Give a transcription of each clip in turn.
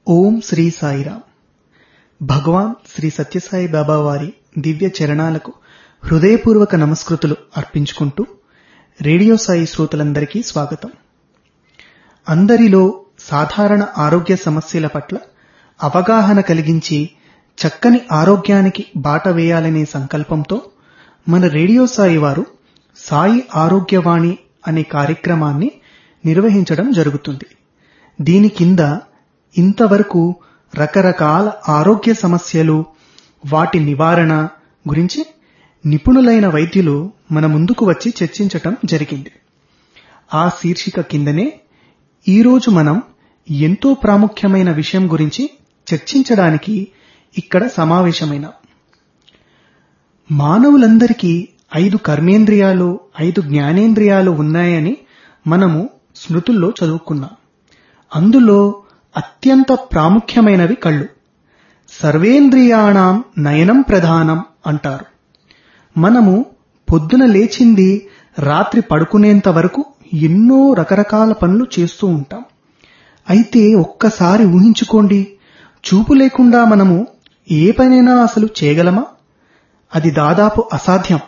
ఓం శ్రీ సాయిరామ్ భగవాన్ శ్రీ సత్యసాయి బాబా వారి దివ్య చరణాలకు హృదయపూర్వక నమస్కృతులు అర్పించుకుంటూ రేడియో సాయి శ్రోతలందరికీ స్వాగతం అందరిలో సాధారణ ఆరోగ్య సమస్యల పట్ల అవగాహన కలిగించి చక్కని ఆరోగ్యానికి బాట వేయాలనే సంకల్పంతో మన రేడియో సాయి వారు సాయి ఆరోగ్యవాణి అనే కార్యక్రమాన్ని నిర్వహించడం జరుగుతుంది దీని కింద ఇంతవరకు రకరకాల ఆరోగ్య సమస్యలు వాటి నివారణ గురించి నిపుణులైన వైద్యులు మన ముందుకు వచ్చి చర్చించటం జరిగింది ఆ శీర్షిక కిందనే ఈరోజు మనం ఎంతో ప్రాముఖ్యమైన విషయం గురించి చర్చించడానికి ఇక్కడ సమావేశమైన మానవులందరికీ ఐదు కర్మేంద్రియాలు ఐదు జ్ఞానేంద్రియాలు ఉన్నాయని మనము స్మృతుల్లో చదువుకున్నాం అందులో అత్యంత ప్రాముఖ్యమైనవి కళ్ళు సర్వేంద్రియాణం నయనం ప్రధానం అంటారు మనము పొద్దున లేచింది రాత్రి పడుకునేంత వరకు ఎన్నో రకరకాల పనులు చేస్తూ ఉంటాం అయితే ఒక్కసారి ఊహించుకోండి చూపు లేకుండా మనము ఏ పనైనా అసలు చేయగలమా అది దాదాపు అసాధ్యం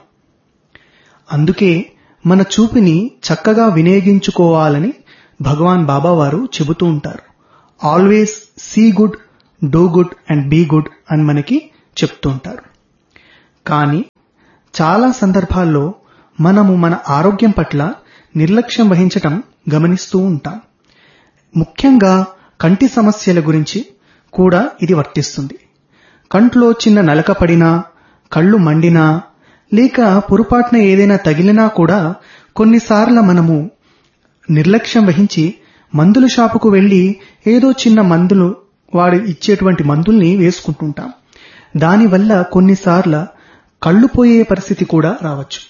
అందుకే మన చూపుని చక్కగా వినియోగించుకోవాలని భగవాన్ బాబా వారు చెబుతూ ఉంటారు always see good do good and be good అని మనకి చెప్తూ ఉంటారు కానీ చాలా సందర్భాల్లో మనము మన ఆరోగ్యం పట్ల నిర్లక్ష్యం వహించటం గమనిస్తూ ఉంటాం ముఖ్యంగా కంటి సమస్యల గురించి కూడా ఇది వర్తిస్తుంది కంట్లో చిన్న నలక పడినా కళ్ళు మండినా లేక పొరపాటున ఏదైనా తగిలినా కూడా కొన్నిసార్లు మనము నిర్లక్ష్యం వహించి మందుల షాపుకు వెళ్లి ఏదో చిన్న మందులు వాడు ఇచ్చేటువంటి మందుల్ని వేసుకుంటుంటాం దానివల్ల కొన్నిసార్లు కళ్ళు పోయే పరిస్థితి కూడా రావచ్చు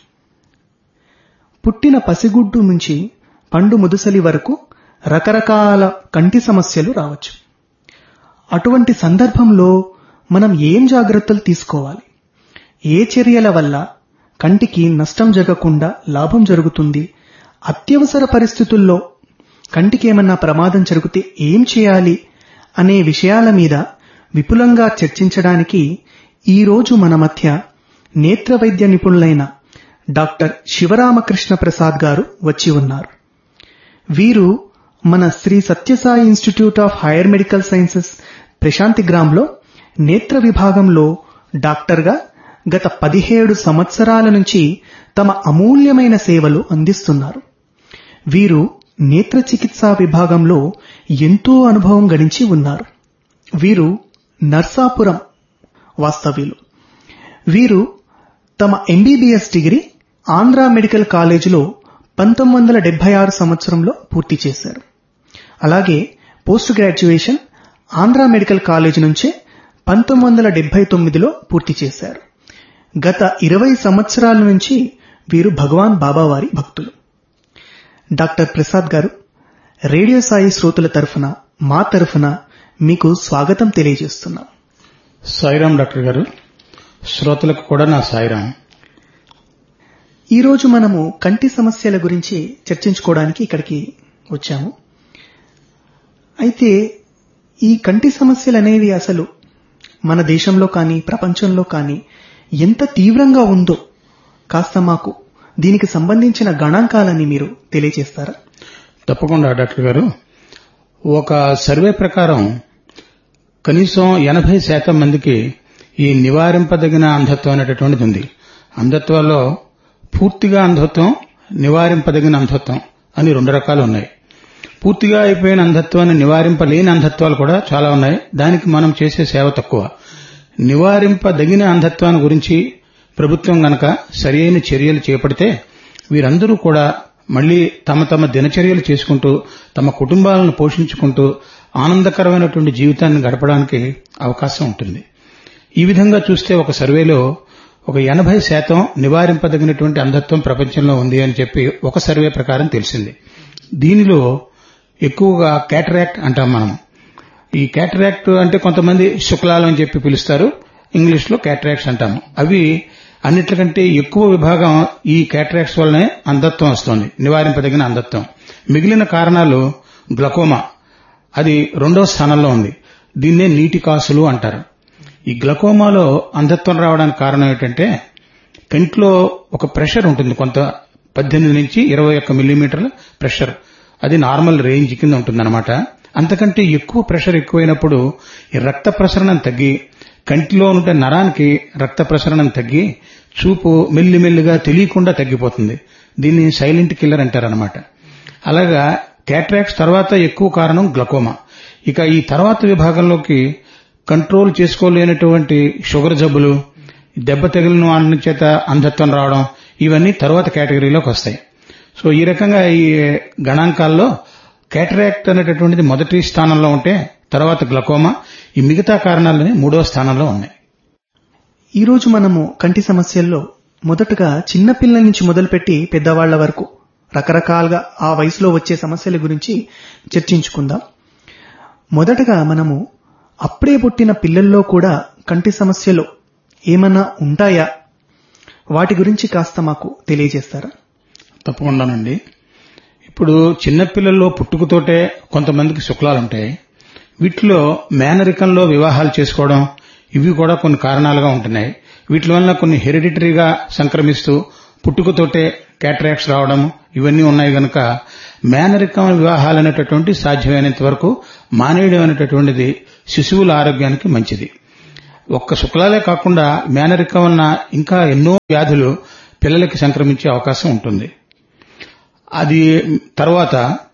పుట్టిన పసిగుడ్డు నుంచి పండు ముదుసలి వరకు రకరకాల కంటి సమస్యలు రావచ్చు అటువంటి సందర్భంలో మనం ఏం జాగ్రత్తలు తీసుకోవాలి ఏ చర్యల వల్ల కంటికి నష్టం జరగకుండా లాభం జరుగుతుంది అత్యవసర పరిస్థితుల్లో కంటికి ఏమన్నా ప్రమాదం జరిగితే ఏం చేయాలి అనే విషయాల మీద విపులంగా చర్చించడానికి ఈరోజు మన మధ్య నేత్ర వైద్య నిపుణులైన డాక్టర్ శివరామకృష్ణ ప్రసాద్ గారు వచ్చి ఉన్నారు వీరు మన Shri Sathya Sai institute of higher medical sciences Prashanti గ్రామ్లో నేత్ర విభాగంలో డాక్టర్గా గత పదిహేడు సంవత్సరాల నుంచి తమ అమూల్యమైన సేవలు అందిస్తున్నారు వీరు నేత్ర చికిత్సా విభాగంలో ఎంతో అనుభవం గడించి ఉన్నారు వీరు నర్సాపురం వాస్తవ్యులు వీరు తమ ఎంబీబీఎస్ డిగ్రీ ఆంధ్ర మెడికల్ కాలేజీలో పంతొమ్మిది వందల డెబ్బై ఆరు సంవత్సరంలో పూర్తి చేశారు అలాగే post graduation Andhra medical college నుంచే పంతొమ్మిది వందల డెబ్బై తొమ్మిదిలో పూర్తి చేశారు గత ఇరవై సంవత్సరాల నుంచి వీరు భగవాన్ బాబావారి భక్తులు డాక్టర్ ప్రసాద్ గారు రేడియో సాయి శ్రోతల తరఫున మా తరఫున మీకు స్వాగతం తెలియజేస్తున్నాం సాయిరాం డాక్టర్ గారు శ్రోతలకు కూడా నా సాయిరాం ఈరోజు మనము కంటి సమస్యల గురించి చర్చించుకోవడానికి ఇక్కడికి వచ్చాము అయితే ఈ కంటి సమస్యలు అనేవి అసలు మన దేశంలో కానీ ప్రపంచంలో కానీ ఎంత తీవ్రంగా ఉందో కాస్త మాకు దీనికి సంబంధించిన గణాంకాలని మీరు తెలియజేస్తారా తప్పకుండా డాక్టర్ గారు ఒక సర్వే ప్రకారం కనీసం ఎనభై శాతం మందికి ఈ నివారింపదగిన అంధత్వం అనేటటువంటిది ఉంది అంధత్వాల్లో పూర్తిగా అంధత్వం నివారింపదగిన అంధత్వం అని రెండు రకాలు ఉన్నాయి పూర్తిగా అయిపోయిన అంధత్వాన్ని నివారింపలేని అంధత్వాలు కూడా చాలా ఉన్నాయి దానికి మనం చేసే సేవ తక్కువ నివారింపదగిన అంధత్వాన్ని గురించి ప్రభుత్వం గనక సరియైన చర్యలు చేపడితే వీరందరూ కూడా మళ్లీ తమ తమ దినచర్యలు చేసుకుంటూ తమ కుటుంబాలను పోషించుకుంటూ ఆనందకరమైనటువంటి జీవితాన్ని గడపడానికి అవకాశం ఉంటుంది ఈ విధంగా చూస్తే ఒక సర్వేలో ఒక ఎనభై శాతం నివారింపదగినటువంటి అంధత్వం ప్రపంచంలో ఉంది అని చెప్పి ఒక సర్వే ప్రకారం తెలిసింది దీనిలో ఎక్కువగా క్యాటరాక్ట్ అంటాం మనం ఈ క్యాటరాక్ట్ అంటే కొంతమంది శుక్లాలు అని చెప్పి పిలుస్తారు ఇంగ్లీష్ లో క్యాటరాక్ట్స్ అంటాము అవి అన్నిటికంటే ఎక్కువ విభాగం ఈ క్యాటరాక్ట్స్ వల్లనే అంధత్వం వస్తుంది నివారింపదగిన అంధత్వం మిగిలిన కారణాలు గ్లకోమా అది రెండో స్థానంలో ఉంది దీన్నే నీటి కాసులు అంటారు ఈ గ్లకోమాలో అంధత్వం రావడానికి కారణం ఏంటంటే కంట్లో ఒక ప్రెషర్ ఉంటుంది కొంత పద్దెనిమిది నుంచి ఇరవై ఒక్క మిల్లీమీటర్ల ప్రెషర్ అది నార్మల్ రేంజ్ కింద ఉంటుందన్నమాట అంతకంటే ఎక్కువ ప్రెషర్ ఎక్కువైనప్పుడు ఈ రక్త ప్రసరణం తగ్గి కంటిలో ఉండే నరానికి రక్త ప్రసరణం తగ్గి చూపు మెల్లిమెల్లిగా తెలియకుండా తగ్గిపోతుంది దీన్ని సైలెంట్ కిల్లర్ అంటారనమాట అలాగా క్యాట్రాక్స్ తర్వాత ఎక్కువ కారణం గ్లకోమా ఇక ఈ తర్వాత విభాగంలోకి కంట్రోల్ చేసుకోలేనటువంటి షుగర్ జబ్బులు దెబ్బ తగిలిన వాళ్ళ చేత అంధత్వం రావడం ఇవన్నీ తర్వాత కేటగిరీలోకి వస్తాయి సో ఈ రకంగా ఈ గణాంకాల్లో క్యాటరాక్ట్ అనేటటువంటిది మొదటి స్థానంలో ఉంటే తర్వాత గ్లకోమా ఈ మిగతా కారణాలని మూడో స్థానంలో ఉన్నాయి ఈ రోజు మనము కంటి సమస్యల్లో మొదటగా చిన్నపిల్లల నుంచి మొదలుపెట్టి పెద్దవాళ్ల వరకు రకరకాలుగా ఆ వయసులో వచ్చే సమస్యల గురించి చర్చించుకుందాం మొదటగా మనము అప్పుడే పుట్టిన పిల్లల్లో కూడా కంటి సమస్యలు ఏమన్నా ఉంటాయా వాటి గురించి కాస్త మాకు తెలియజేస్తారా తప్పకుండానండి ఇప్పుడు చిన్నపిల్లల్లో పుట్టుకతోటే కొంతమందికి శుక్లాలు ఉంటాయి వీటిలో మేనరికంలో వివాహాలు చేసుకోవడం ఇవి కూడా కొన్ని కారణాలుగా ఉంటున్నాయి వీటి వల్ల కొన్ని హెరిడిటరీగా సంక్రమిస్తూ పుట్టుకతోటే క్యాటరాక్ట్స్ రావడం ఇవన్నీ ఉన్నాయి గనక మేనరికం వివాహాలు అనేటటువంటి సాధ్యమైనంత వరకు మానేయడం అనేటటువంటిది శిశువుల ఆరోగ్యానికి మంచిది ఒక్క శుక్లాలే కాకుండా మేనరికం వలన ఇంకా ఎన్నో వ్యాధులు పిల్లలకి సంక్రమించే అవకాశం ఉంటుంది అది తర్వాత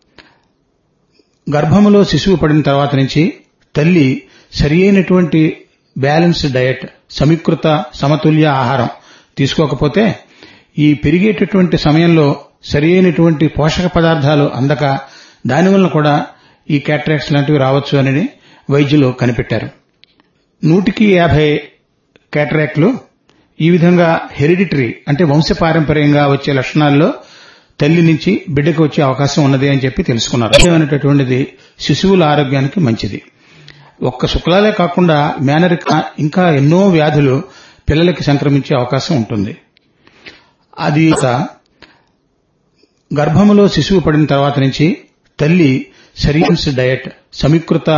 గర్భములో శిశువు పడిన తర్వాత నుంచి తల్లి సరి అయినటువంటి బ్యాలెన్స్డ్ డయట్ సమీకృత సమతుల్య ఆహారం తీసుకోకపోతే ఈ పెరిగేటటువంటి సమయంలో సరి అయినటువంటి పోషక పదార్థాలు అందక దానివల్ల కూడా ఈ క్యాట్రాక్స్ లాంటివి రావచ్చు అని వైద్యులు కనిపెట్టారు నూటికి యాభై క్యాటరాక్ట్లు ఈ విధంగా హెరిడిటరీ అంటే వంశపారంపర్యంగా వచ్చే లక్షణాల్లో తల్లి నుంచి బిడ్డకు వచ్చే అవకాశం ఉన్నది అని చెప్పి తెలుసుకున్నారు అనేటటువంటిది శిశువుల ఆరోగ్యానికి మంచిది ఒక్క శుక్లాలే కాకుండా మేనరిక ఇంకా ఎన్నో వ్యాధులు పిల్లలకి సంక్రమించే అవకాశం ఉంటుంది అది గర్భములో శిశువు పడిన తర్వాత నుంచి తల్లి సరియన్స్ డయట్ సమీకృత